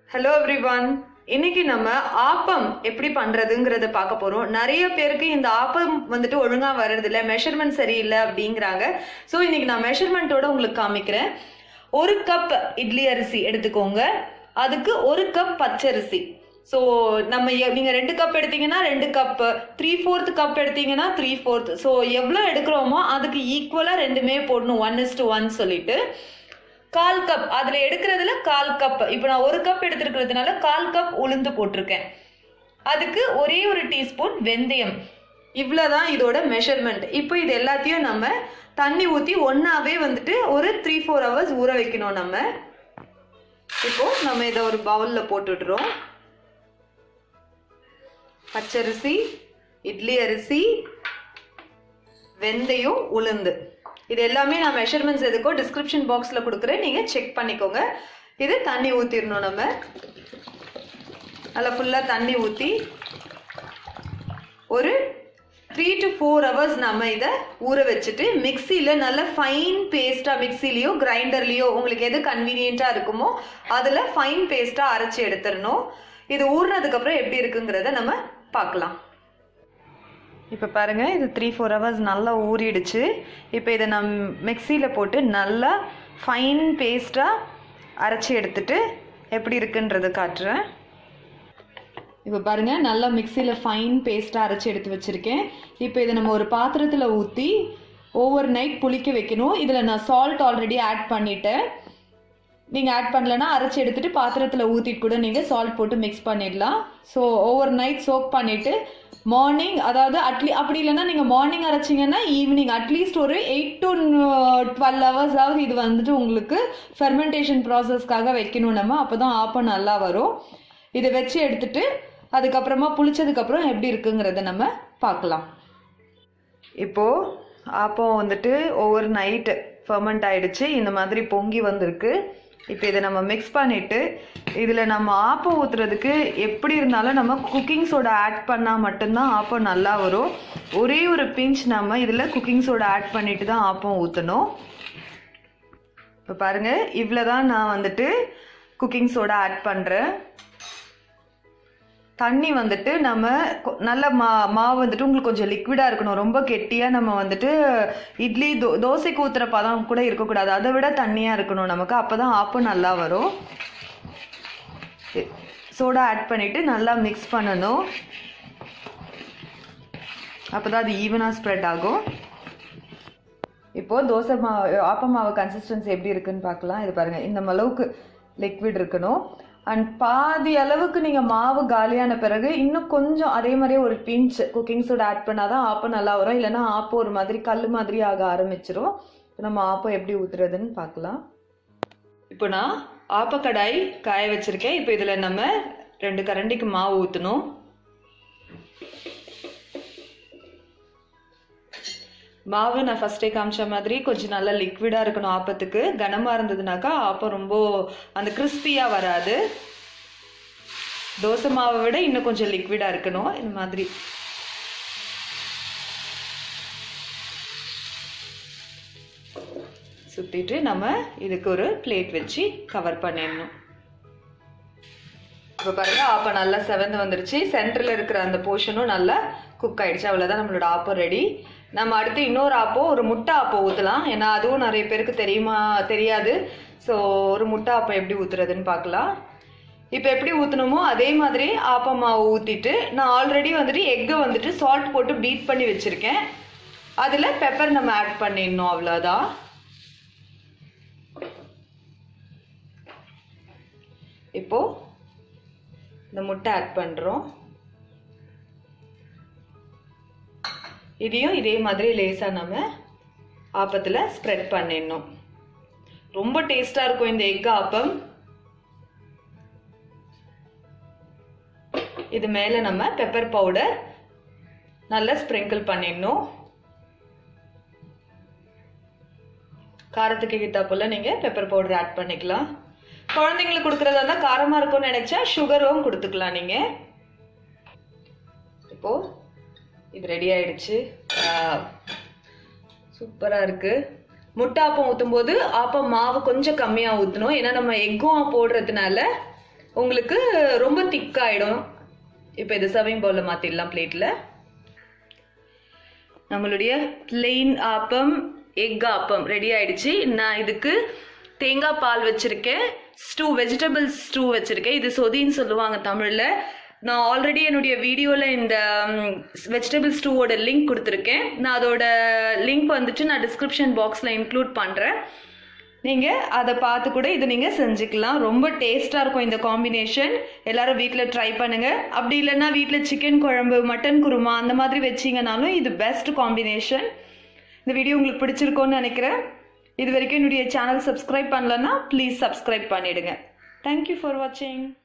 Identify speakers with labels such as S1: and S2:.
S1: hello everyone இன்னைக்கு நம்ம ஆப்பம் எப்படி பண்றதுங்கிறத பார்க்க போறோம் நிறைய பேருக்கு இந்த ஆப்பம் வந்துட்டு ஒழுங்கா வர்றது இல்ல மெஷர்மெண்ட் சரியில்லை அப்படிங்கிறாங்க ஸோ இன்னைக்கு நான் மெஷர்மெண்ட்டோட உங்களுக்கு காமிக்கிறேன் ஒரு கப் இட்லி அரிசி எடுத்துக்கோங்க அதுக்கு ஒரு கப் பச்சரிசி ஸோ நம்ம எ- நீங்க ரெண்டு கப் எடுத்தீங்கன்னா ரெண்டு கப் த்ரீ ஃபோர்த் கப் எடுத்தீங்கன்னா த்ரீ ஃபோர்த் ஸோ எவ்வளோ எடுக்கிறோமோ அதுக்கு ஈக்குவலாக ரெண்டுமே போடணும் ஒன் இஸ் டு ஒன் சொல்லிட்டு கால் கப் அதுல எடுக்கிறதுல கால் கப் இப்போ நான் ஒரு கப் எடுத்துருக்கிறதுனால கால் கப் உளுந்து போட்டிருக்கேன் அதுக்கு ஒரே ஒரு டீஸ்பூன் வெந்தயம் இவ்வளோதான் இதோட மெஷர்மெண்ட் இப்போ இது எல்லாத்தையும் நம்ம தண்ணி ஊற்றி ஒன்றாவே வந்துட்டு ஒரு த்ரீ ஃபோர் ஹவர்ஸ் ஊற வைக்கணும் நம்ம இப்போ நம்ம இதை ஒரு பவுலில் போட்டுடுறோம் பச்சரிசி இட்லி அரிசி வெந்தயம் உளுந்து இது எல்லாமே நான் மெஷர்மெண்ட்ஸ் எதுக்கோ டிஸ்கிரிப்ஷன் பாக்ஸில் கொடுக்குறேன் நீங்கள் செக் பண்ணிக்கோங்க இது தண்ணி ஊற்றிடணும் நம்ம நல்லா ஃபுல்லாக தண்ணி ஊற்றி ஒரு த்ரீ டு ஃபோர் ஹவர்ஸ் நம்ம இதை ஊற வச்சுட்டு மிக்சியில் நல்ல ஃபைன் பேஸ்ட்டாக மிக்சிலேயோ கிரைண்டர்லேயோ உங்களுக்கு எது கன்வீனியண்ட்டாக இருக்குமோ அதில் ஃபைன் பேஸ்ட்டாக அரைச்சி எடுத்துடணும் இது ஊறினதுக்கப்புறம் எப்படி இருக்குங்கிறத நம்ம பார்க்கலாம் இப்போ பாருங்கள் இது த்ரீ ஃபோர் ஹவர்ஸ் நல்லா ஊறிடுச்சு இப்போ இதை நான் மிக்சியில் போட்டு நல்லா ஃபைன் பேஸ்ட்டாக அரைச்சி எடுத்துட்டு எப்படி இருக்குன்றதை காட்டுறேன் இப்போ பாருங்கள் நல்லா மிக்சியில் ஃபைன் பேஸ்ட்டாக அரைச்சி எடுத்து வச்சுருக்கேன் இப்போ இதை நம்ம ஒரு பாத்திரத்தில் ஊற்றி ஓவர் நைட் புளிக்க வைக்கணும் இதில் நான் சால்ட் ஆல்ரெடி ஆட் பண்ணிட்டேன் நீங்கள் ஆட் பண்ணலன்னா அரைச்சி எடுத்துட்டு பாத்திரத்தில் ஊற்றிட்டு கூட நீங்கள் சால்ட் போட்டு மிக்ஸ் பண்ணிடலாம் ஸோ ஓவர் நைட் சோக் பண்ணிவிட்டு மார்னிங் அதாவது அட்லீ அப்படி இல்லைன்னா நீங்கள் மார்னிங் அரைச்சிங்கன்னா ஈவினிங் அட்லீஸ்ட் ஒரு எயிட் டு டுவெல் ஹவர்ஸாவது இது வந்துட்டு உங்களுக்கு ஃபெர்மெண்டேஷன் ப்ராசஸ்க்காக வைக்கணும் நம்ம அப்போ தான் ஆப்பம் நல்லா வரும் இதை வச்சு எடுத்துட்டு அதுக்கப்புறமா புளிச்சதுக்கப்புறம் எப்படி இருக்குங்கிறத நம்ம பார்க்கலாம் இப்போது ஆப்பம் வந்துட்டு ஓவர் நைட்டு ஃபர்மெண்ட் ஆயிடுச்சு இந்த மாதிரி பொங்கி வந்திருக்கு இப்போ இதை நம்ம மிக்ஸ் பண்ணிவிட்டு இதில் நம்ம ஆப்பம் ஊற்றுறதுக்கு எப்படி இருந்தாலும் நம்ம குக்கிங் சோடா ஆட் பண்ணால் மட்டும்தான் ஆப்பம் நல்லா வரும் ஒரே ஒரு பிஞ்ச் நம்ம இதில் குக்கிங் சோடா ஆட் பண்ணிட்டு தான் ஆப்பம் ஊற்றணும் இப்போ பாருங்கள் இவ்வளோ தான் நான் வந்துட்டு குக்கிங் சோடா ஆட் பண்ணுறேன் தண்ணி வந்துட்டு நம்ம கொ- நல்ல மா மாவு வந்துட்டு உங்களுக்கு கொஞ்சம் லிக்விடாக இருக்கணும் ரொம்ப கெட்டியாக நம்ம வந்துட்டு இட்லி தோ தோசைக்கு ஊற்றுற பதம் கூட இருக்கக்கூடாது அதை விட தண்ணியாக இருக்கணும் நமக்கு அப்போ தான் ஆப்பம் நல்லா வரும் சோடா ஆட் பண்ணிவிட்டு நல்லா மிக்ஸ் பண்ணணும் அப்போ தான் அது ஈவனாக ஸ்ப்ரெட் ஆகும் இப்போது தோசை மாவு ஆப்ப மாவு கன்சிஸ்டன்சி எப்படி இருக்குன்னு பார்க்கலாம் இது பாருங்கள் இந்த அளவுக்கு லிக்விட் இருக்கணும் அண்ட் பாதி அளவுக்கு நீங்கள் மாவு காலியான பிறகு இன்னும் கொஞ்சம் அதே மாதிரியே ஒரு பிஞ்ச் குக்கிங் சோடா ஆட் பண்ணால் தான் ஆப்பம் நல்லா வரும் இல்லைன்னா ஆப்பம் ஒரு மாதிரி கல் மாதிரி ஆக ஆரம்பிச்சிரும் இப்போ நம்ம ஆப்பம் எப்படி ஊற்றுறதுன்னு பார்க்கலாம் இப்போ நான் ஆப்பக்கடாய் காய வச்சுருக்கேன் இப்போ இதில் நம்ம ரெண்டு கரண்டிக்கு மாவு ஊற்றணும் மாவு நான் ஃபஸ்ட்டே காமிச்ச மாதிரி கொஞ்சம் நல்லா லிக்விடாக இருக்கணும் ஆப்பத்துக்கு கனமாக இருந்ததுனாக்கா ஆப்பம் ரொம்ப அந்த கிறிஸ்பியாக வராது தோசை மாவை விட இன்னும் கொஞ்சம் லிக்விடாக இருக்கணும் இந்த மாதிரி சுற்றிட்டு நம்ம இதுக்கு ஒரு பிளேட் வச்சு கவர் பண்ணிடணும் இப்போ பாருங்க ஆப்பம் நல்லா செவந்து வந்துருச்சு சென்டரில் இருக்கிற அந்த போர்ஷனும் நல்லா குக் ஆயிடுச்சு அவ்வளோதான் நம்மளோட ஆப்பம் ரெடி நம்ம அடுத்து இன்னொரு ஆப்பம் ஒரு முட்டை ஆப்பம் ஊற்றலாம் ஏன்னா அதுவும் நிறைய பேருக்கு தெரியுமா தெரியாது ஸோ ஒரு முட்டை ஆப்பம் எப்படி ஊற்றுறதுன்னு பார்க்கலாம் இப்போ எப்படி ஊற்றணுமோ அதே மாதிரி ஆப்பம் மாவு ஊற்றிட்டு நான் ஆல்ரெடி வந்துட்டு எக்கை வந்துட்டு சால்ட் போட்டு பீட் பண்ணி வச்சுருக்கேன் அதில் பெப்பர் நம்ம ஆட் பண்ணிடணும் அவ்வளோதான் இப்போது இந்த முட்டை ஆட் பண்ணுறோம் இதையும் இதே மாதிரி லேசாக நம்ம ஆப்பத்தில் ஸ்ப்ரெட் பண்ணிடணும் ரொம்ப டேஸ்டாக இருக்கும் இந்த எக் ஆப்பம் இது மேலே நம்ம பெப்பர் பவுடர் நல்லா ஸ்ப்ரிங்கிள் பண்ணிடணும் காரத்துக்கு கிட்டா போல் நீங்கள் பெப்பர் பவுடர் ஆட் பண்ணிக்கலாம் குழந்தைங்களுக்கு கொடுக்குறதா இருந்தால் காரமாக இருக்கும்னு நினச்சா சுகரும் கொடுத்துக்கலாம் நீங்கள் இப்போது இது ரெடி ஆயிடுச்சு சூப்பராக இருக்குது முட்டை ஆப்பம் ஊற்றும் போது ஆப்பம் மாவு கொஞ்சம் கம்மியாக ஊற்றணும் ஏன்னா நம்ம எக்கும் போடுறதுனால உங்களுக்கு ரொம்ப திக்காயிடும் இப்போ இது சர்விங் பவுலில் மாற்றிடலாம் பிளேட்டில் நம்மளுடைய plain appam egg appam ready ஆயிடுச்சு நான் இதுக்கு தேங்காய் பால் வச்சிருக்கேன் ஸ்டூ வெஜிடபிள் ஸ்டூ வச்சிருக்கேன் இது சொதின்னு சொல்லுவாங்க தமிழில் நான் ஆல்ரெடி என்னுடைய வீடியோவில் இந்த வெஜிடபிள் ஸ்டூவோட லிங்க் கொடுத்துருக்கேன் நான் அதோட லிங்க் வந்துட்டு நான் டிஸ்கிரிப்ஷன் பாக்ஸில் இன்க்ளூட் பண்ணுறேன் நீங்கள் அதை பார்த்து கூட இதை நீங்கள் செஞ்சுக்கலாம் ரொம்ப டேஸ்ட்டாக இருக்கும் இந்த காம்பினேஷன் எல்லாரும் வீட்டில் ட்ரை பண்ணுங்கள் அப்படி இல்லைன்னா வீட்டில் சிக்கன் குழம்பு மட்டன் குருமா அந்த மாதிரி வச்சிங்கனாலும் இது பெஸ்ட் காம்பினேஷன் இந்த வீடியோ உங்களுக்கு பிடிச்சிருக்கோன்னு நினைக்கிறேன் இது வரைக்கும் என்னுடைய சேனல் சப்ஸ்கிரைப் பண்ணலன்னா ப்ளீஸ் சப்ஸ்கிரைப் பண்ணிவிடுங்க தேங்க்யூ ஃபார் வாட்சிங்